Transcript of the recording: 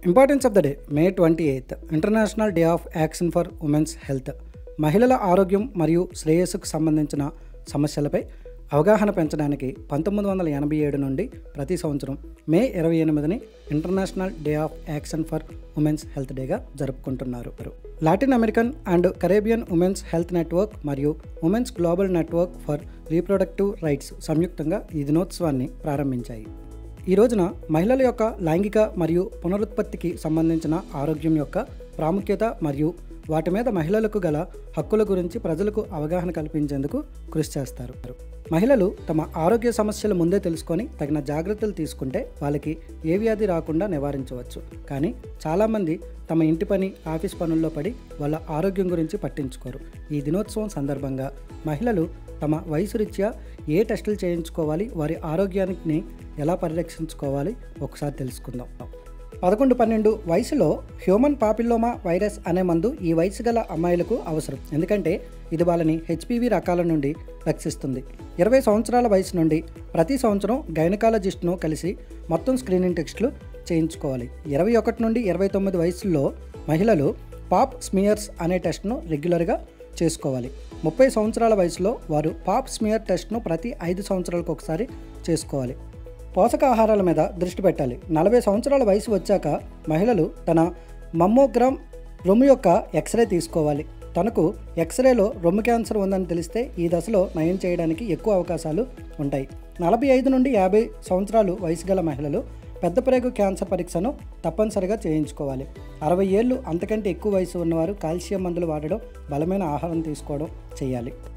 importance of the day May twenty eighth international day of action for women's health మహిళల ఆరోగ్యం మరియు శ్రేయస్సుకు సంబంధించిన సమస్యలపై అవగాహన పెంచడానికి పంతొమ్మిది వందల ఎనభై ఏడు నుండి ప్రతి సంవత్సరం మే ఇరవై ఎనిమిదిని international day of action for women's health డేగా జరుపుకుంటున్నారు Latin American and Caribbean women's health network మరియు women's global network for reproductive rights సంయుక్తంగా ఈ దినోత్సవాన్ని ప్రారంభించాయి ఈ రోజున మహిళల యొక్క లైంగిక మరియు పునరుత్పత్తికి సంబంధించిన ఆరోగ్యం యొక్క ప్రాముఖ్యత మరియు వాటి మీద మహిళలకు గల హక్కుల గురించి ప్రజలకు అవగాహన కల్పించేందుకు కృషి చేస్తారు మహిళలు తమ ఆరోగ్య సమస్యలు ముందే తెలుసుకొని తగిన జాగ్రత్తలు తీసుకుంటే వాళ్ళకి ఏ వ్యాధి రాకుండా నివారించవచ్చు కానీ చాలామంది తమ ఇంటి పని ఆఫీస్ పనుల్లో పడి వాళ్ళ ఆరోగ్యం గురించి పట్టించుకోరు ఈ దినోత్సవం సందర్భంగా మహిళలు తమ వయసు రీత్యా ఏ టెస్టులు చేయించుకోవాలి వారి ఆరోగ్యాన్ని ఎలా పరిరక్షించుకోవాలి ఒకసారి తెలుసుకుందాం పదకొండు పన్నెండు వయసులో హ్యూమన్ పాపిల్లోమా వైరస్ అనే మందు ఈ వయసు గల అమ్మాయిలకు అవసరం ఎందుకంటే ఇది వాళ్ళని హెచ్పివి రకాల నుండి రక్షిస్తుంది ఇరవై సంవత్సరాల వయసు నుండి ప్రతి సంవత్సరం గైనకాలజిస్ట్ను కలిసి మొత్తం స్క్రీనింగ్ టెస్టులు చేయించుకోవాలి ఇరవై ఒకటి నుండి ఇరవై తొమ్మిది వయసుల్లో మహిళలు పాప్ స్మియర్స్ అనే టెస్ట్ను రెగ్యులర్గా చేసుకోవాలి ముప్పై సంవత్సరాల వయసులో వారు పాప్ స్మియర్ టెస్ట్ను ప్రతి ఐదు సంవత్సరాలకు ఒకసారి చేసుకోవాలి పోషకాహారాల మీద దృష్టి పెట్టాలి నలభై సంవత్సరాల వయసు వచ్చాక మహిళలు తన మమ్మోగ్రామ్ రొమ్ము యొక్క ఎక్స్రే తీసుకోవాలి తనకు ఎక్స్రేలో రొమ్ము క్యాన్సర్ ఉందని తెలిస్తే ఈ దశలో నయం చేయడానికి ఎక్కువ అవకాశాలు ఉంటాయి నలభై ఐదు నుండి యాభై సంవత్సరాలు వయసు గల మహిళలు పెద్ద ప్రేగు క్యాన్సర్ పరీక్షను తప్పనిసరిగా చేయించుకోవాలి అరవై ఏళ్ళు అంతకంటే ఎక్కువ వయసు ఉన్నవారు కాల్షియం మందులు వాడడం బలమైన ఆహారం తీసుకోవడం చేయాలి